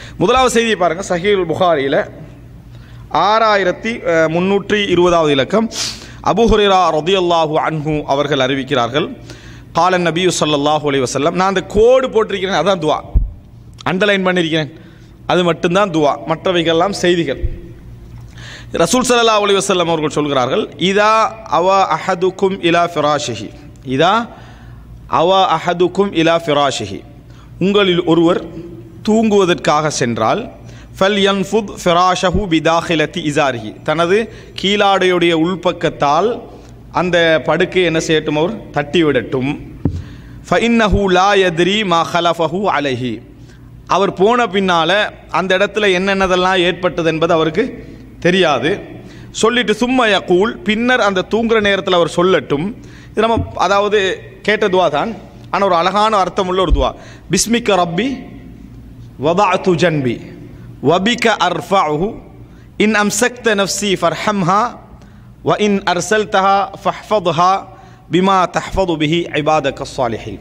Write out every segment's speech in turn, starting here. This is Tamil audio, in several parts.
முதலாவது செய்தியை பாருங்க சஹீல் புகாரியில் ஆறாயிரத்தி அஹ், முன்னூற்றி இருபதாவது இலக்கம் அபு ஹுரைரா ரதியல்லாஹு அன்ஹு அவர்கள் அறிவிக்கிறார்கள் காலன் நபியு ஸல்லல்லாஹு அலைஹி வஸல்லம் நான் அந்த கோடு போட்டிருக்கிறேன் அதான் துவா அண்டர்லைன் பண்ணியிருக்கிறேன் அது மட்டும்தான் துவா மற்றவைகள்லாம் செய்திகள் ரசூல் ஸல்லல்லாஹு அலைஹி வஸல்லம் அவர்கள் சொல்கிறார்கள் இதா அவ அஹதுக்கும் இலா ஃபிராஷிஹி இதா அவ அஹதுக்கும் இலா ஃபிராஷிஹி உங்களில் ஒருவர் தூங்குவதற்காக சென்றால் ஃபல் யன்ஃபுத் ஃபிராஷஹு பிதாஹிலத்தி இசாரிஹி தனது கீழாடையுடைய உள்பக்கத்தால் அந்த படுக்கை என்ன செய்யட்டும் அவர் தட்டி விடட்டும் ஃபஇன்னஹு லா யத்ரி மா ஹலஃபஹு அலைஹி அவர் போன பின்னால அந்த இடத்துல என்னென்னதெல்லாம் ஏற்பட்டது என்பது அவருக்கு தெரியாது சொல்லிட்டு சும்மா யகூல் பின்னர் அந்த தூங்குற நேரத்தில் அவர் சொல்லட்டும் இது நம்ம அதாவது கேட்ட துவா தான் ஆனால் ஒரு அழகான அர்த்தமுள்ள ஒரு துவா பிஸ்மிக்க ரப்பி வதாத்து ஜன்பி வபிக அர்ஃபஅஹு இன் அம்சக்த நஃப்சி ஃபர்ஹம்ஹா வ இன் அர்சல்தஹா ஃபஹ்ஃபதுஹா பிமா தஹ்ஃபது பிஹி இபாதக ஸாலிஹீன்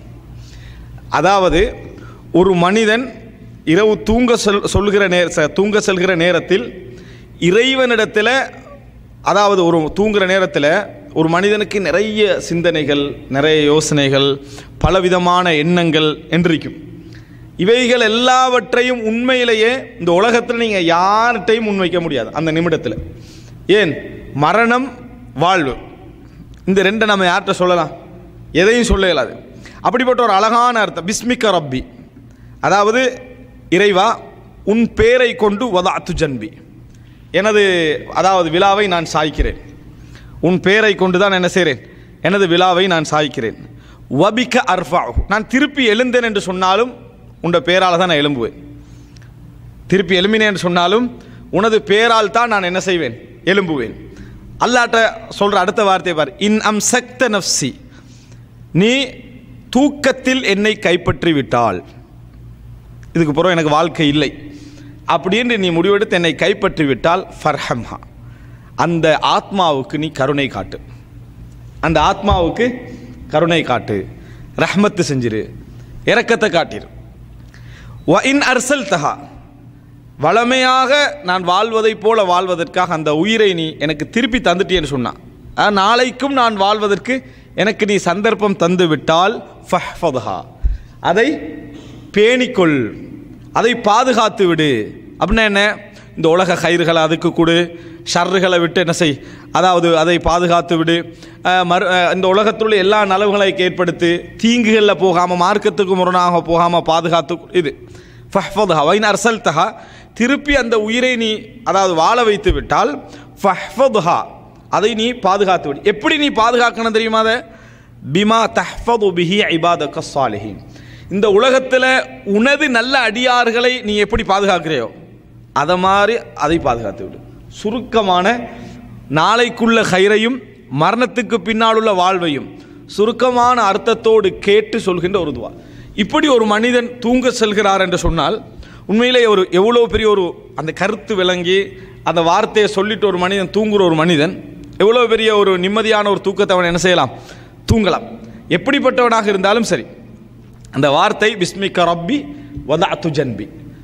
அதாவது ஒரு மனிதன் இரவு தூங்க சொல் சொல்கிற நேர ச- தூங்க செல்கிற நேரத்தில் இறைவனிடத்தில் அதாவது ஒரு தூங்குற நேரத்தில் ஒரு மனிதனுக்கு நிறைய சிந்தனைகள் நிறைய யோசனைகள் பலவிதமான எண்ணங்கள் என்றிருக்கும் இவைகள் எல்லாவற்றையும் உண்மையிலேயே இந்த உலகத்தில் நீங்கள் யார்கிட்டையும் முன்வைக்க முடியாது அந்த நிமிடத்தில் ஏன் மரணம் வாழ்வு இந்த ரெண்டை நம்ம யார்கிட்ட சொல்லலாம் எதையும் சொல்ல இயலாது அப்படிப்பட்ட ஒரு அழகான அர்த்தம் பிஸ்மிக்க ரப்பி அதாவது இறைவா உன் பேரை கொண்டு வதாத்து ஜன்பி எனது அதாவது விழாவை நான் சாய்க்கிறேன் உன் பேரை கொண்டு தான் என்ன செய்கிறேன் எனது விழாவை நான் சாய்க்கிறேன் வபிக்க அர்ஃபா நான் திருப்பி எழுந்தேன் என்று சொன்னாலும் உண்ட பேரால் தான் நான் எழும்புவேன் திருப்பி எழும்பினேன் என்று சொன்னாலும் உனது பேரால் தான் நான் என்ன செய்வேன் எழும்புவேன் அல்லாட்ட சொல்ற அடுத்த வார்த்தை பார் இன் அம் சக்த நஃப்சி நீ தூக்கத்தில் என்னை கைப்பற்றி விட்டால் இதுக்கு பிறகு எனக்கு வாழ்க்கை இல்லை அப்படின்னு நீ முடிவெடுத்து என்னை கைப்பற்றி விட்டால் ஃபர்ஹம்ஹா அந்த ஆத்மாவுக்கு நீ கருணை காட்டு அந்த ஆத்மாவுக்கு கருணை காட்டு ரஹ்மத்து செஞ்சிரு இரக்கத்தை காட்டிரு வ இன் அர்சல் தஹா வளமையாக நான் வாழ்வதைப் போல வாழ்வதற்காக அந்த உயிரை நீ எனக்கு திருப்பி தந்துட்டேன்னு சொன்னான் அஹ், நாளைக்கும் நான் வாழ்வதற்கு எனக்கு நீ சந்தர்ப்பம் தந்து விட்டால் ஃபஹ்ஃபதுஹா அதை பேணிக்கொள் அதை பாதுகாத்து விடு அப்படின்னா என்ன இந்த உலக கயிறுகளை அதுக்கு கொடு ஷர்றுகளை விட்டு என்ன செய் அதாவது அதை பாதுகாத்து விடு அஹ், மறு அஹ், இந்த உலகத்தில் உள்ள எல்லா நலவுகளை ஏற்படுத்து தீங்குகளில் போகாமல் மார்க்கத்துக்கு முரணாக போகாமல் பாதுகாத்து இது ஃபஹ்ஃபதுஹா வைன் அர்சல்தஹா திருப்பி அந்த உயிரை நீ அதாவது வாழ வைத்து விட்டால் ஃபஹ்ஃபதுஹா அதை நீ பாதுகாத்து விடு எப்படி நீ பாதுகாக்கணும் தெரியுமா அதை பிமா தஹ்ஃபது பிஹி இபாதக ஸாலிஹீன் இந்த உலகத்தில் உனது நல்ல அடியார்களை நீ எப்படி பாதுகாக்கிறையோ அதை மாதிரி அதை பாதுகாத்து விடு சுருக்கமான நாளைக்குள்ள கயிறையும் மரணத்துக்கு பின்னால் உள்ள வாழ்வையும் சுருக்கமான அர்த்தத்தோடு கேட்டு சொல்கின்ற ஒரு துவா இப்படி ஒரு மனிதன் தூங்க செல்கிறார் என்று சொன்னால் உண்மையிலே ஒரு எவ்வளோ பெரிய ஒரு அந்த கருத்து விளங்கி அந்த வார்த்தையை சொல்லிட்டு ஒரு மனிதன் தூங்குற ஒரு மனிதன் எவ்வளோ பெரிய ஒரு நிம்மதியான ஒரு தூக்கத்தை அவன் என்ன செய்யலாம் தூங்கலாம் எப்படிப்பட்டவனாக இருந்தாலும் சரி அந்த வார்த்தை பிஸ்மிக்க ரப்பி வதாத்து ஜன்பி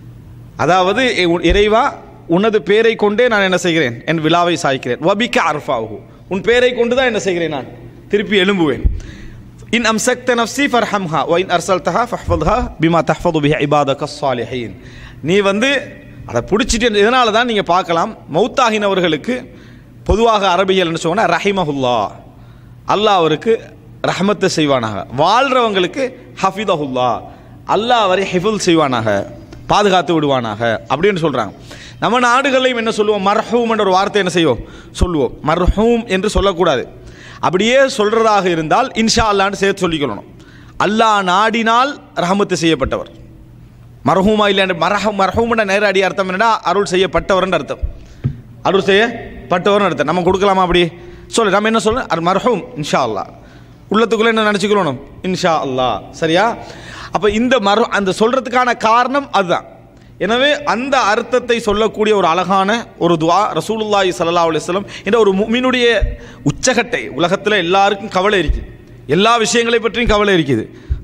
அதாவது இ- உன் இறைவா உனது பேரை கொண்டே நான் என்ன செய்கிறேன் என் விழாவை சாய்க்கிறேன் வபிக்க அர்ஃபாஹு உன் பேரை கொண்டு தான் என்ன செய்கிறேன் நான் திருப்பி எழும்புவேன் இன் அம்சக்த நஃப்சி ஃபர்ஹம்ஹா வ இன் அர்சல்தஹா ஃபஹ்ஃபதுஹா பிமா தஹ்ஃபது பிஹி இபாதக ஸாலிஹீன் நீ வந்து அதை பிடிச்சிட்டு இதனால தான் நீங்கள் பார்க்கலாம் மௌத்தாகினவர்களுக்கு பொதுவாக அரபியல் என்ன சொன்னால் ரஹிமஹுல்லா அல்லாஹ் அவருக்கு ரஹமத்தை செய்வானாக வாழ்கிறவங்களுக்கு ஹஃபிதஹுல்லா அல்லாஹ் அவரை ஹிஃபுல் செய்வானாக பாதுகாத்து விடுவானாக அப்படின்னு சொல்கிறாங்க நம்ம நாடுகளையும் என்ன சொல்லுவோம் மர்ஹூம் என்ற ஒரு வார்த்தை என்ன செய்வோம் சொல்லுவோம் மர்ஹூம் என்று சொல்லக்கூடாது அப்படியே சொல்றதாக இருந்தால் இன்ஷா அல்லான்னு சேர்த்து சொல்லிக்கொள்ளணும் அல்லாஹ் நாடினால் ரஹமத்து செய்யப்பட்டவர் மர்ஹூமா இல்லைன்னு மரஹ மர்ஹூம்ன்ற நேர அடி அர்த்தம் என்னன்னா அருள் செய்யப்பட்டவர்னு அர்த்தம் அருள் செய்யப்பட்டவர்னு அர்த்தம் நம்ம கொடுக்கலாமா அப்படி சொல்லு நம்ம என்ன சொல்லணும் அர் மர்ஹூம் இன்ஷா அல்லாஹ் உள்ளத்துக்குள்ளே என்ன நினச்சிக்கணும் இன்ஷா அல்லாஹ் சரியா அப்போ இந்த மரு அந்த சொல்கிறதுக்கான காரணம் அதுதான் எனவே அந்த அர்த்தத்தை சொல்லக்கூடிய ஒரு அழகான ஒரு துவா ரசூலுல்லாஹி ஸல்லல்லாஹு அலைஹி வஸல்லம் என்ற ஒரு முஃமினுடைய உச்சகட்டை உலகத்தில் எல்லாருக்கும் கவலை இருக்குது எல்லா விஷயங்களை பற்றியும் கவலை இருக்குது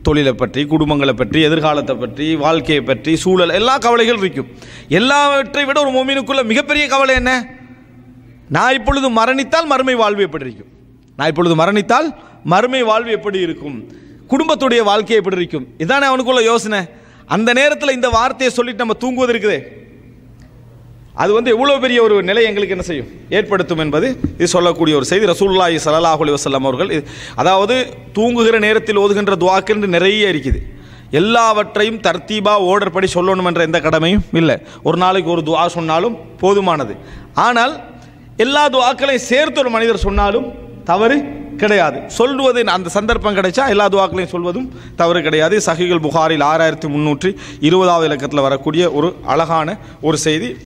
தொழிலை பற்றி குடும்பங்களை பற்றி எதிர்காலத்தை பற்றி வாழ்க்கையை பற்றி சூழல் எல்லா கவலைகள் இருக்கும் எல்லாவற்றை விட ஒரு மோமினுக்குள்ள மிகப்பெரிய கவலை என்ன நான் இப்பொழுது மரணித்தால் மறுமை வாழ்வு எப்படி இருக்கும் நான் இப்பொழுது மரணித்தால் மறுமை வாழ்வு எப்படி இருக்கும் குடும்பத்துடைய வாழ்க்கை எப்படி இருக்கும் இதானே அவனுக்குள்ள யோசனை அந்த நேரத்தில் இந்த வார்த்தையை சொல்லிட்டு நம்ம தூங்குவது இருக்குதே அது வந்து எவ்வளோ பெரிய ஒரு நிலை எங்களுக்கு என்ன செய்யும் ஏற்படுத்தும் என்பது இது சொல்லக்கூடிய ஒரு செய்தி ரசூலுல்லாஹி ஸல்லல்லாஹு அலைஹி வஸல்லம் அவர்கள் இது- அதாவது தூங்குகிற நேரத்தில் ஓதுகின்ற துவாக்கள் என்று நிறைய இருக்குது எல்லாவற்றையும் தர்த்தீபா ஓர்டர் படி சொல்லணும் என்ற எந்த கடமையும் இல்லை ஒரு நாளைக்கு ஒரு துவா சொன்னாலும் போதுமானது ஆனால் எல்லா துவாக்களையும் சேர்த்து ஒரு மனிதர் சொன்னாலும் தவறு கிடையாது சொல்வது அந்த சந்தர்ப்பம் கிடைச்சா எல்லா துவாக்களையும் சொல்வதும் தவறு கிடையாது சஹிகள் புகாரில் ஆறாயிரத்தி முந்நூற்றி இருபதாவது இலக்கத்தில் வரக்கூடிய ஒரு அழகான ஒரு செய்தி